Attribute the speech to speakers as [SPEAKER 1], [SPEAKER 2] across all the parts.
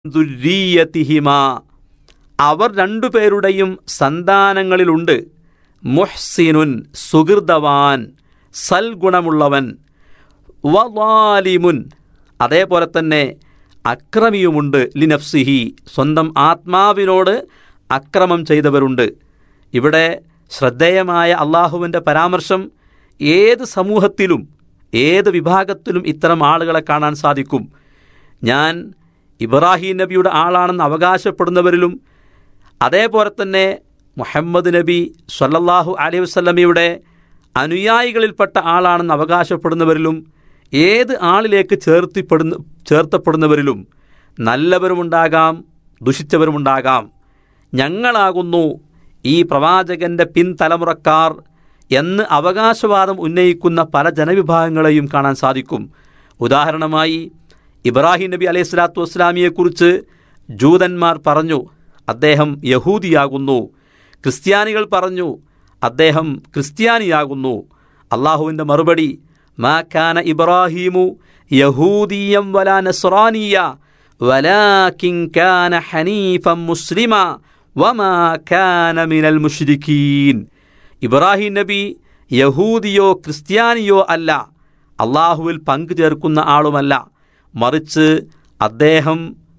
[SPEAKER 1] ദുരീയത്തിഹിമ അവർ രണ്ടുപേരുടെയും സന്താനങ്ങളിലുണ്ട് മുഹ്സിനുൻ സുഹൃതവാൻ സൽഗുണമുള്ളവൻ വവാലിമുൻ അതേപോലെ തന്നെ അക്രമിയുമുണ്ട് ലിനഫ്സിഹി സ്വന്തം ആത്മാവിനോട് അക്രമം ചെയ്തവരുണ്ട് ഇവിടെ ശ്രദ്ധേയമായ അള്ളാഹുവിൻ്റെ പരാമർശം ഏത് സമൂഹത്തിലും ഏത് വിഭാഗത്തിലും ഇത്തരം ആളുകളെ കാണാൻ സാധിക്കും ഞാൻ ഇബ്രാഹിം നബിയുടെ ആളാണെന്ന് അവകാശപ്പെടുന്നവരിലും അതേപോലെ തന്നെ മുഹമ്മദ് നബി സല്ലല്ലാഹു അലൈഹി വസല്ലമയുടെ അനുയായികളിൽപ്പെട്ട ആളാണെന്ന് അവകാശപ്പെടുന്നവരിലും ഏത് ആളിലേക്ക് ചേർത്തിപ്പെടുന്ന ചേർത്തപ്പെടുന്നവരിലും നല്ലവരുമുണ്ടാകാം ദുഷിച്ചവരുമുണ്ടാകാം ഞങ്ങളാകുന്നു ഈ പ്രവാചകന്റെ പിൻതലമുറക്കാർ എന്ന് അവകാശവാദം ഉന്നയിക്കുന്ന പല ജനവിഭാഗങ്ങളെയും കാണാൻ സാധിക്കും ഉദാഹരണമായി ഇബ്രാഹിം നബി അലൈഹി സ്വലാത്തു വസ്സലാമിയെക്കുറിച്ച് ജൂതന്മാർ പറഞ്ഞു അദ്ദേഹം യഹൂദിയാകുന്നു ക്രിസ്ത്യാനികൾ പറഞ്ഞു അദ്ദേഹം ക്രിസ്ത്യാനിയാകുന്നു അള്ളാഹുവിൻ്റെ മറുപടി മാ കാന ഇബ്രാഹീമു യഹൂദിയം വലാ നസ്രാനിയ വലാകിൻ കാന ഹനീഫം മുസ്ലിമ വമാ കാന മിനൽ മുഷ്രിക്കീൻ ഇബ്രാഹിം നബി യഹൂദിയോ ക്രിസ്ത്യാനിയോ അല്ല അള്ളാഹുവിൽ പങ്കു ചേർക്കുന്ന ആളുമല്ല മറിച്ച് അദ്ദേഹം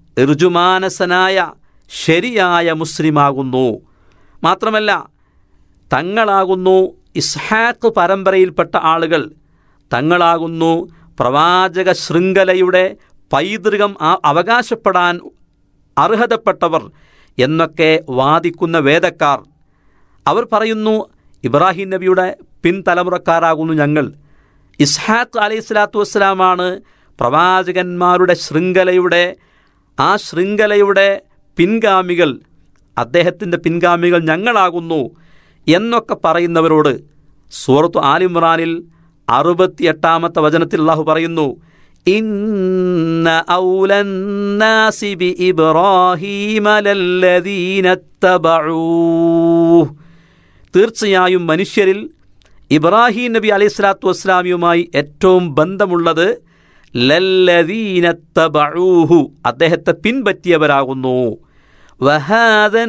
[SPEAKER 1] ഋജുമാനസനായ ശരിയായ മുസ്ലിമാകുന്നു മാത്രമല്ല തങ്ങളാകുന്നു ഇസ്ഹാഖ് പരമ്പരയിൽപ്പെട്ട ആളുകൾ തങ്ങളാകുന്നു പ്രവാചക ശൃംഖലയുടെ പൈതൃകം ആ അവകാശപ്പെടാൻ അർഹതപ്പെട്ടവർ എന്നൊക്കെ വാദിക്കുന്ന വേദക്കാർ അവർ പറയുന്നു ഇബ്രാഹിം നബിയുടെ പിൻതലമുറക്കാരാകുന്നു ഞങ്ങൾ ഇസ്ഹാഖ് അലൈഹി സ്വലാത്തു വസ്സലാമാണ് പ്രവാചകന്മാരുടെ ശൃംഖലയുടെ ആ ശൃംഖലയുടെ പിൻഗാമികൾ അദ്ദേഹത്തിൻ്റെ പിൻഗാമികൾ ഞങ്ങളാകുന്നു എന്നൊക്കെ പറയുന്നവരോട് സൂറത്തു ആലിമ്രാനിൽ അറുപത്തിയെട്ടാമത്തെ വചനത്തിൽ അള്ളാഹു പറയുന്നു ഇന്ന ഔലന്നാസി ബി ഇബ്രാഹീമ ലല്ലദീനത്തബഊഹ് തീർച്ചയായും മനുഷ്യരിൽ ഇബ്രാഹിം നബി അലൈഹി സ്വലാത്തു വസ്സലാമിയുമായി ഏറ്റവും ബന്ധമുള്ളത് ലല്ലദീനത്തബഊഹു അദ്ദേഹത്തെ പിൻപറ്റിയവരാകുന്നു വഹാദൻ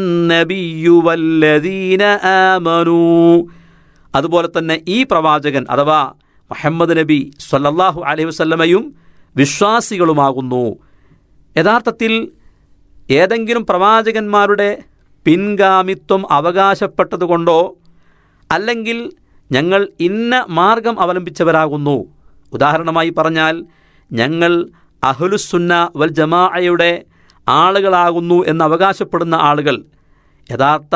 [SPEAKER 1] നബിയു വല്ലദീന ആമനൂ അതുപോലെ തന്നെ ഈ പ്രവാചകൻ അഥവാ മുഹമ്മദ് നബി സല്ലല്ലാഹു അലൈഹി വസല്ലമയും വിശ്വാസികളുമാകുന്നു യഥാർത്ഥത്തിൽ ഏതെങ്കിലും പ്രവാചകന്മാരുടെ പിൻഗാമിത്വം അവകാശപ്പെട്ടതുകൊണ്ടോ അല്ലെങ്കിൽ ഞങ്ങൾ ഇന്ന മാർഗം അവലംബിച്ചവരാകുന്നു ഉദാഹരണമായി പറഞ്ഞാൽ ഞങ്ങൾ അഹ്ലുസുന്ന വൽ ജമാഅയുടെ ആളുകളാകുന്നു എന്ന് അവകാശപ്പെടുന്ന ആളുകൾ യഥാർത്ഥ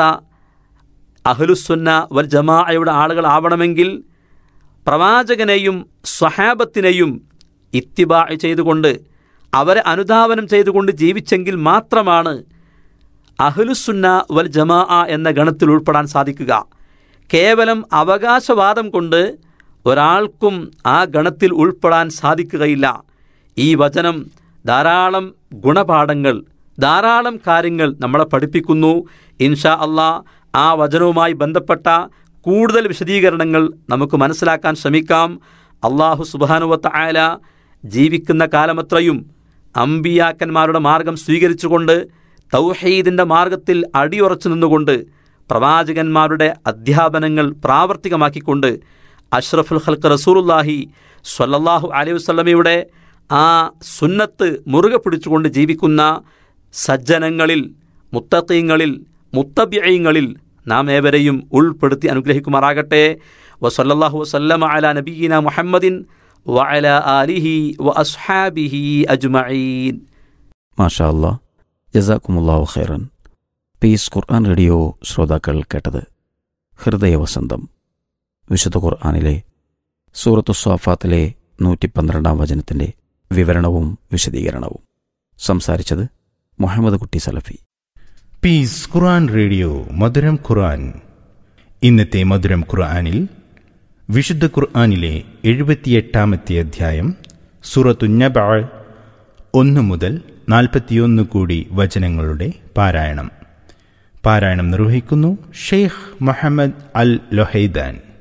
[SPEAKER 1] അഹ്ലുസുന്ന വൽ ജമാഅയുടെ ആളുകളാവണമെങ്കിൽ പ്രവാചകനെയും സ്വഹാബത്തിനെയും ഇത്തിബാ ചെയ്തുകൊണ്ട് അവരെ അനുധാവനം ചെയ്തുകൊണ്ട് ജീവിച്ചെങ്കിൽ മാത്രമാണ് അഹ്ലുസുന്ന വൽ ജമാ എന്ന ഗണത്തിൽ ഉൾപ്പെടാൻ സാധിക്കുക കേവലം അവകാശവാദം കൊണ്ട് ഒരാൾക്കും ആ ഗണത്തിൽ ഉൾപ്പെടാൻ സാധിക്കുകയില്ല ഈ വചനം ധാരാളം ഗുണപാഠങ്ങൾ ധാരാളം കാര്യങ്ങൾ നമ്മളെ പഠിപ്പിക്കുന്നു ഇൻഷാ അള്ളാ ആ വചനവുമായി ബന്ധപ്പെട്ട കൂടുതൽ വിശദീകരണങ്ങൾ നമുക്ക് മനസ്സിലാക്കാൻ ശ്രമിക്കാം അള്ളാഹു സുബാനുവത്ത ആയ ജീവിക്കുന്ന കാലമത്രയും അമ്പിയാക്കന്മാരുടെ മാർഗം സ്വീകരിച്ചുകൊണ്ട് തൗഹീദിൻ്റെ മാർഗത്തിൽ അടിയുറച്ചു നിന്നുകൊണ്ട് പ്രവാചകന്മാരുടെ അധ്യാപനങ്ങൾ പ്രാവർത്തികമാക്കിക്കൊണ്ട് അഷ്റഫുൽ ഹൽക്ക് റസൂലുല്ലാഹി സ്വല്ലല്ലാഹു അലൈഹി വസ്ലമയുടെ ആ സുന്നത്ത് മുറുകെ പിടിച്ചുകൊണ്ട് ജീവിക്കുന്ന സജ്ജനങ്ങളിൽ മുത്തീങ്ങളിൽ മുത്തബ്യങ്ങളിൽ നാം ഏവരെയും ഉൾപ്പെടുത്തി അനുഗ്രഹിക്കുമാറാകട്ടെ വസല്ലാഹു വസല്ലമ അല നബീന മുഹമ്മദിൻ വഅല ആലിഹി വ അസ്ഹാബിഹി അജ്മഈൻ
[SPEAKER 2] മാഷാ അല്ലാ ജസാക്കുമുല്ലാഹു ഖൈറൻ പീസ് ഖുർആൻ റേഡിയോ ശ്രോതാക്കൾ കേട്ടത് ഹൃദയവസന്തം വിശുദ്ധ ഖുർആാനിലെ സൂറത്തു സ്വാഫാത്തിലെ നൂറ്റി പന്ത്രണ്ടാം വചനത്തിൻ്റെ വിവരണവും വിശദീകരണവും സംസാരിച്ചത് മുഹമ്മദ് കുട്ടി സലഫി
[SPEAKER 3] പീസ് ഖുർആൻ റേഡിയോ മധുരം ഖുർആൻ ഇന്നത്തെ മധുരം ഖുർആനിൽ വിശുദ്ധ ഖുർആനിലെ എഴുപത്തിയെട്ടാമത്തെ അധ്യായം സൂറത്തു നബ ഒന്ന് മുതൽ നാൽപ്പത്തിയൊന്ന് കൂടി വചനങ്ങളുടെ പാരായണം പാരായണം നിർവഹിക്കുന്നു ഷെയ്ഖ് മുഹമ്മദ് അൽ ലൊഹൈദാൻ